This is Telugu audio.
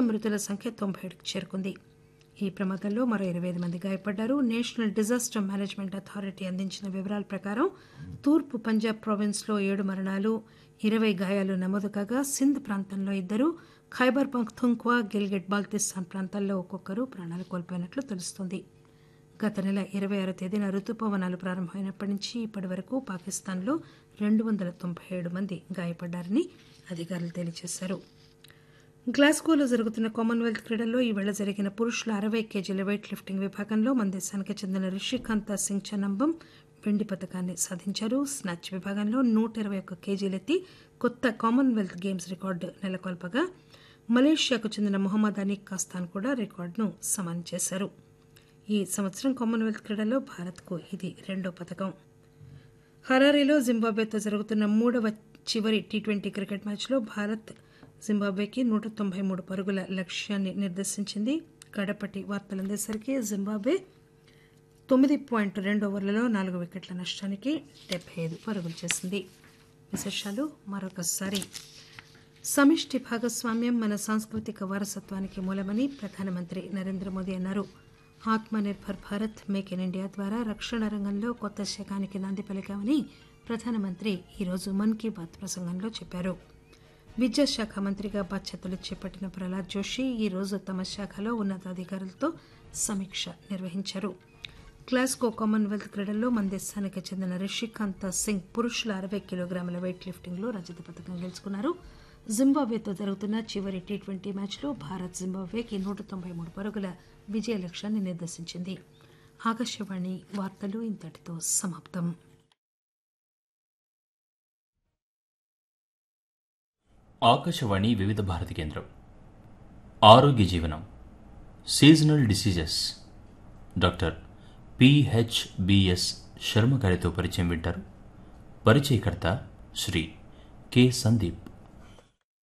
మృతుల సంఖ్య తొంభై ఏడుకు చేరుకుంది ఈ ప్రమాదంలో మరో ఇరవై ఐదు మంది గాయపడ్డారు నేషనల్ డిజాస్టర్ మేనేజ్మెంట్ అథారిటీ అందించిన వివరాల ప్రకారం తూర్పు పంజాబ్ ప్రావిన్స్లో ఏడు మరణాలు ఇరవై గాయాలు నమోదు కాగా సింధ్ ప్రాంతంలో ఇద్దరు ఖైబర్ పఖ్తుంఖ్వా గిల్గిట్ బాల్తిస్తాన్ ప్రాంతాల్లో ఒక్కొక్కరు ప్రాణాలు కోల్పోయినట్లు తెలుస్తోంది గత నెల ఇరవై ఆరో తేదీన రుతుపవనాలు ప్రారంభమైనప్పటి నుంచి ఇప్పటి వరకు పాకిస్తాన్లో రెండు వందల తొంభై ఏడు మంది గాయపడ్డారని అధికారులు తెలియజేశారు గ్లాస్గోలో జరుగుతున్న కామన్వెల్త్ క్రీడల్లో ఈవేళ జరిగిన పురుషుల అరవై కేజీల వెయిట్ లిఫ్టింగ్ విభాగంలో మన దేశానికి చెందిన రిషికాంత సింగ్ చనంబం వెండి పథకాన్ని సాధించారు స్నాచ్ విభాగంలో నూట ఇరవై ఒక్క కేజీలెత్తి కొత్త కామన్వెల్త్ గేమ్స్ రికార్డు నెలకొల్పగా మలేషియాకు చెందిన మొహమ్మద్ అనీక్ కాస్తాన్ కూడా రికార్డును సమానం చేశారు ఈ సంవత్సరం కామన్వెల్త్ క్రీడల్లో భారత్కు ఇది రెండో పథకం హరారీలో జింబాబ్వేతో జరుగుతున్న మూడవ చివరి టీ ట్వంటీ క్రికెట్ మ్యాచ్లో భారత్ జింబాబ్వేకి నూట తొంభై మూడు పరుగుల లక్ష్యాన్ని నిర్దేశించింది గడపటి వార్తలు అందేసరికి జింబాబ్వే తొమ్మిది పాయింట్ రెండు ఓవర్లలో నాలుగు వికెట్ల నష్టానికి డెబ్బై ఐదు పరుగులు చేసింది విశేషాలు మరొకసారి సమిష్టి భాగస్వామ్యం మన సాంస్కృతిక వారసత్వానికి మూలమని ప్రధానమంత్రి నరేంద్ర మోదీ అన్నారు Atmanirbhar Bharat make in India ద్వారా రక్షణ రంగంలో కొత్త శకానికి నాంది పలికామని ప్రధానమంత్రి ఈరోజు మన్ కీ బాత్ ప్రసంగంలో చెప్పారు విద్యాశాఖ మంత్రిగా బాధ్యతలు చేపట్టిన ప్రహ్లాద్ జోషి ఈరోజు తమ శాఖలో ఉన్నతాధికారులతో సమీక్ష నిర్వహించారు గ్లాస్గో కామన్వెల్త్ క్రీడల్లో మన దేశానికి చెందిన రిషికాంత సింగ్ పురుషుల అరవై కిలోగ్రాముల వెయిట్ లిఫ్టింగ్లో రజత పథకం గెలుచుకున్నారు జింబాబ్వేతో జరుగుతున్న చివరి టీ ట్వంటీ మ్యాచ్లో భారత్ జింబాబ్వేకి నూట తొంభై మూడు పరుగుల విజయ లక్ష్యాన్ని నిర్దేశించింది ఆకాశవాణి వార్తలు ఇంతటితో సమాప్తం ఆకాశవాణి వివిధ భారతి కేంద్రం ఆరోగ్య జీవనం seasonal diseases doctor PHBS Sharma గారితో పరిచయం వింటారు పరిచయకర్త శ్రీ కె సందీప్